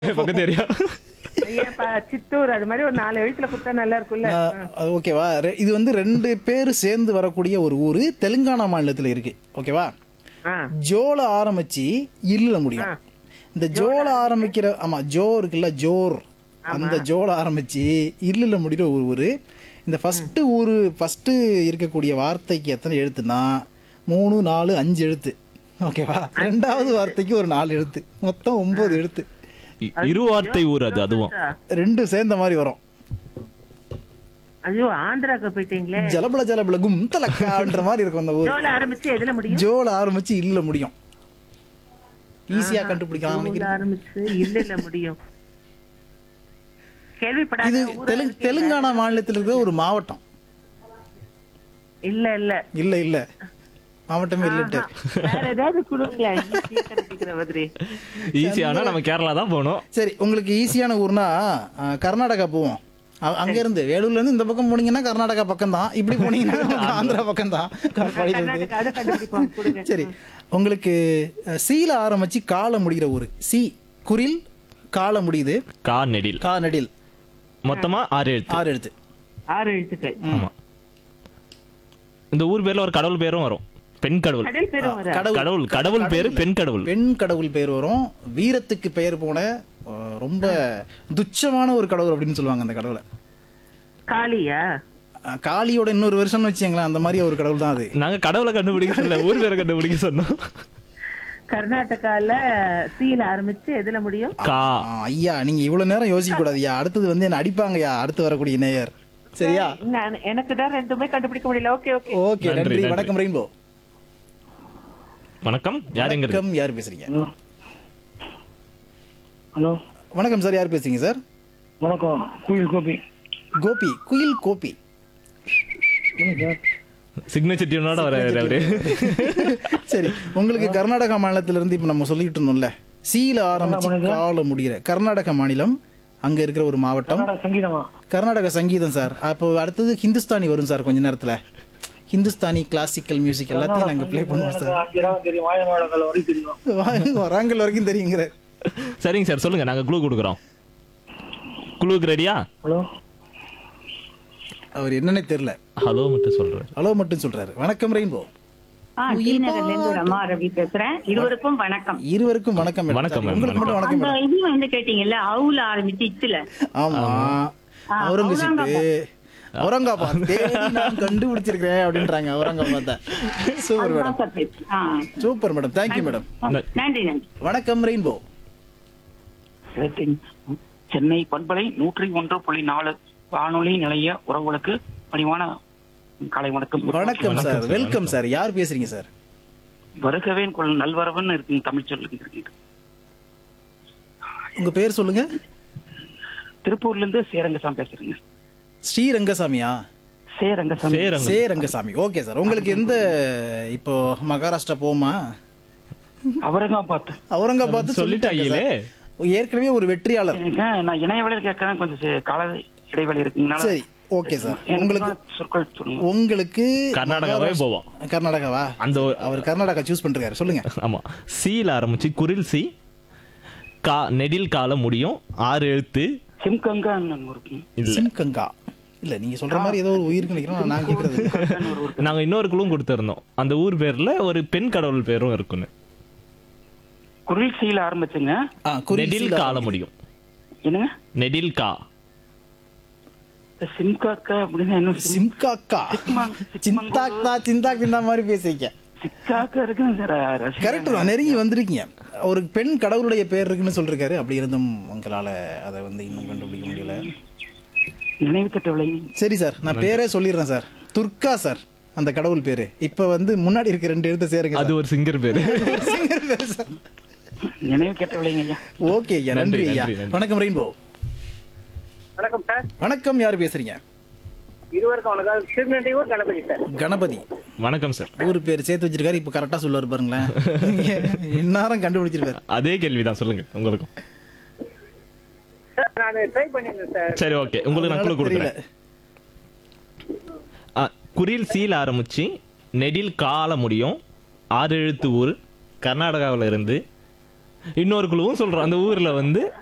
பக்கத்து ஏரியா ஐயாப்பா சித்தூர் அது மாதிரி ஒரு நாலு எழுத்துல கொடுத்தா நல்லா இருக்கும்ல நான், அது ஓகேவா ரெ- இது வந்து ரெண்டு பேர் சேர்ந்து வரக்கூடிய ஒரு ஊர் தெலுங்கானா மாநிலத்தில் இருக்கு ஓகேவா ஆ ஜோல ஆரம்பிச்சு இல்ல முடியும் இந்த ஜோல ஆரம்பிக்கிற ஆமா ஜோ இருக்குல்ல ஜோர் அந்த ஜோல ஆரம்பிச்சு இல்லல முடிகிற ஒரு ஊர் இந்த ஃபர்ஸ்ட் ஊர் ஃபர்ஸ்ட் இருக்கக்கூடிய வார்த்தைக்கு எத்தனை எழுத்துனா மூணு நாலு அஞ்சு எழுத்து ஓகேவா ரெண்டாவது வார்த்தைக்கு ஒரு நாலு எழுத்து மொத்தம் ஒன்பது எழுத்து இ- இரு வார்த்தை ஊர் அது அதுவும் ரெண்டும் சேர்ந்த மாதிரி வரும் ஐயோ ஆந்திராக்கு போயிட்டீங்களே ஜலபல ஜலபல கும் தலக்கான்ற மாதிரி இருக்கும் அந்த ஊர் ஜோல ஆரம்பிச்சு எதுல முடியும் ஜோல ஆரம்பிச்சு இல்ல முடியும் ஈஸியா கண்டுபிடிக்கலாம் ஜோல நினைக்கிறேன் ஆரம்பிச்சு இல்ல இல்ல முடியும் கேள்விப்படாத இது ஊரா தெலுங்கு இருக்கே. தெலுங்கானா மாநிலத்தில் இருக்கிற ஒரு மாவட்டம் இல்ல இல்ல இல்ல இல்ல மாவட்டமே இல்லட்டு வேற ஏதாவது கொடுங்களேன் ஈஸியா கண்டுபிடிக்கிற மாதிரி ஈஸியானா நம்ம கேரளா தான் போகணும் சரி உங்களுக்கு ஈஸியான ஊர்னா அஹ், கர்நாடகா போவோம் அ- அங்க இருந்து வேலூர்ல இருந்து இந்த பக்கம் போனீங்கன்னா கர்நாடகா பக்கம் தான் இப்படி போனீங்கன்னா ஆந்திரா பக்கம் தான் கர்நாடகா அதை கண்டுபிடிப்போம் கொடுங்க சரி உங்களுக்கு அஹ், சீல ஆரம்பிச்சு கால முடிகிற ஊர் சி குரில் கால முடியுது கா நெடில் கா நெடில் மொத்தமா ஆறு எழுத்து ஆறு எழுத்து ஆறு எழுத்துக்கள் ஆமா இந்த ஊர் பேர்ல ஒரு கடவுள் பேரும் வரும் பெண் கடவுள் கடல் பேரும் வர கடவுள் கடவுள் பேரு பெண் கடவுள் பெண் கடவுள் பேர் வரும் வீரத்துக்கு பெயர் போன அஹ், ரொம்ப துச்சமான ஒரு கடவுள் அப்படின்னு சொல்லுவாங்க அந்த கடவுளை காளியா அஹ், காளியோட இன்னொரு வருஷம்னு வச்சுங்களேன் அந்த மாதிரி ஒரு கடவுள் தான் அது நாங்க கடவுளை கண்டுபிடிக்க சொல்ல ஊர் பேரை கண்டுபிடிக்க சொன்னோம் கர்நாடகால சீல ஆரம்பிச்சு எதுல முடியும் கா ஆ, ஐயா நீங்க இவ்வளவு நேரம் யோசிக்க கூடாதுயா அடுத்தது வந்து என்ன அடிப்பாங்கய்யா அடுத்து வரக்கூடிய நேயர் சரியா நான் எனக்கு தான் ரெண்டுமே கண்டுபிடிக்க முடியல ஓகே ஓகே ஓகே நன்றி, நன்றி நன்றி. வணக்கம் ரெயின்போ வணக்கம் யார் எங்க இருக்கு வணக்கம் யார் பேசுறீங்க ஹலோ வணக்கம் சார் யார் பேசுறீங்க சார் வணக்கம் குயில் கோபி கோபி குயில் கோபி சொல்லுங்க சார் சிக்னேச்சர் வர அவரு சரி உங்களுக்கு கர்நாடகா மாநிலத்துல இருந்து இப்ப நம்ம சொல்லிட்டு இருந்தோம்ல சீல ஆரம்பிச்சு கால முடிகிற கர்நாடக மாநிலம் அங்க இருக்கிற ஒரு மாவட்டம் கர்நாடக சங்கீதமா கர்நாடக சங்கீதம் சார் அப்போ அடுத்தது ஹிந்துஸ்தானி வரும் சார் கொஞ்ச நேரத்துல ஹிந்துஸ்தானி கிளாசிக்கல் மியூசிக் எல்லாத்தையும் நாங்க ப்ளே பண்ணுவோம் சார் அஞ்சிரம் தெரியும் வாயநாடங்கள் வரைக்கும் தெரியும் வாங்க, வராங்கல் வரைக்கும் தெரியுங்கிற சரிங்க சார் சொல்லுங்க நாங்க குழு கொடுக்குறோம் குழுவுக்கு ரெடியா ஹலோ அவர் என்னன்னே தெரியல ஹலோ மட்டும் சொல்றேன் ஹலோ மட்டும் சொல்றாரு வணக்கம் ரெயின்போ ஆ ஸ்ரீநகர்ல இருந்து ரமா ரவி பேசுறேன் இருவருக்கும் வணக்கம் இருவருக்கும் வணக்கம் madam. வணக்கம், சாரி, உங்களுக்கு மட்டும் வணக்கம் அந்த madam. இது வந்து கேட்டீங்கல்ல அவுல ஆரம்பிச்சு இச்சுல ஆமா ஆ, அவுரங்கசீப் அவுரங்காபாத் தேடி நான் கண்டுபிடிச்சிருக்கேன் அப்படின்றாங்க அவுரங்காபாத் சூப்பர் மேடம் அதுதான் சார் பேசு. ஆ. சூப்பர் மேடம் தேங்க்யூ மேடம் நன்றி நன்றி வணக்கம் ரெயின்போ சென்னை பண்பலை நூற்றி ஒன்று புள்ளி நாலு வானொலி நிலைய உறவுகளுக்கு பணிவான காலை வணக்கம் வணக்கம் சார் வெல்கம் சார் யார் பேசுறீங்க சார் வருகவே கொள் நல்வரவன் இருக்கு தமிழ் சொல்லுங்க உங்க பேர் சொல்லுங்க திருப்பூர்ல இருந்து சேரங்கசாமி பேசுறேங்க ஸ்ரீரங்கசாமியா சேரங்கசாமி சேரங்க சே ரங்கசாமி ஓகே சார் உங்களுக்கு எந்த இப்போ மகாராஷ்டிரா போமா அவரங்காபாத் அவுரங்காபாத் சொல்லிட்டாங்களே ஏற்கனவே ஒரு வெற்றியாளர் எனக்கு நான் இணையவழியில் கேட்கறேன் கொஞ்சம் சே- கால இடைவெளி இருக்குங்கனால சரி ஓகே சார் எனக்கு உங்களுக்கு சொற்கள் சொல்லுங்க உங்களுக்கு கர்நாடகாவே மகாராஷ்டிரா- போவோம். கர்நாடகாவா அந்த ஒரு- அவர் கர்நாடகா சூஸ் பண்ணிருக்காரு சொல்லுங்க ஆமா சீல ஆரம்பிச்சு குரில் சி கா நெடில் கால முடியும் ஆறு எழுத்து சிம்கங்கா இருக்கு இல்ல சிம்கங்கா இல்ல நீங்க சொல்ற மாதிரி ஏதோ ஒரு உயிருக்கு நினைக்கிறோம் நான் கேக்குறது இல்ல. ஒரு ஊருக்கு. நாங்க இன்னொரு குழுவும் கொடுத்திருந்தோம் அந்த ஊர் பேர்ல ஒரு பெண் கடவுள் பேரும் இருக்குன்னு குரில் சீல ஆரம்பிச்சுங்க ஆ, குறில் நெடில் சீலா. கால முடியும் என்னங்க நெடில் கா சிம்காக்கா அப்படின்னு என்ன சிம்- சிம்காக்கா சிக்மாங்- சிந்தாக்தா சிந்தாக் இந்த மாதிரி பேசிக்க சிக்காக்கா இருக்குங்க சார் ரசிகா. கரெக்ட் தான் நெருங்கி வந்திருக்கீங்க ஒரு பெண் கடவுளுடைய பேர் இருக்குன்னு சொல்லிருக்காரு அப்படி இருந்தும் உங்களால அதை வந்து இன்னும் கண்டுபிடிக்க முடியல நினைவு கட்டவில்லைங்க சரி சார் நான் பேரே சொல்லிடுறேன் சார் துர்கா சார் அந்த கடவுள் பேரு இப்ப வந்து முன்னாடி இருக்க ரெண்டு எழுத்து சேருங்க அது ஒரு சிங்கர் பேரு சிங்கர் பேரு சார் நினைவு கட்டவில்லைங்க ஐயா ஓகே ஐயா நன்றி, நன்றி ஐயா நன்றி, நன்றி. வணக்கம் ரெயின்போ வணக்கம் சார் வணக்கம் யார் பேசுறீங்க இருவருக்கும் வணக்கம் திருநெல்வேலூர் கணபதி சார் கணபதி வணக்கம் சார் ஊர் பேர் சேர்த்து வச்சிருக்காரு இப்ப கரெக்டா சொல்லுவாரு பாருங்களேன் இந்நேரம் கண்டுபிடிச்சிருக்காரு அதே கேள்விதான் சொல்லுங்க உங்களுக்கும் சார் நான் ட்ரை பண்ணியிருந்தேன் சார் சரி ஓகே உங்களுக்கு நான் குழு கொடுக்குறேன் ஆ, குரில் சீல ஆரம்பிச்சு நெடில் கால முடியும் ஆறு எழுத்து ஊர் கர்நாடகாவுல இருந்து இன்னொரு குழுவும் சொல்றோம் அந்த ஊர்ல வந்து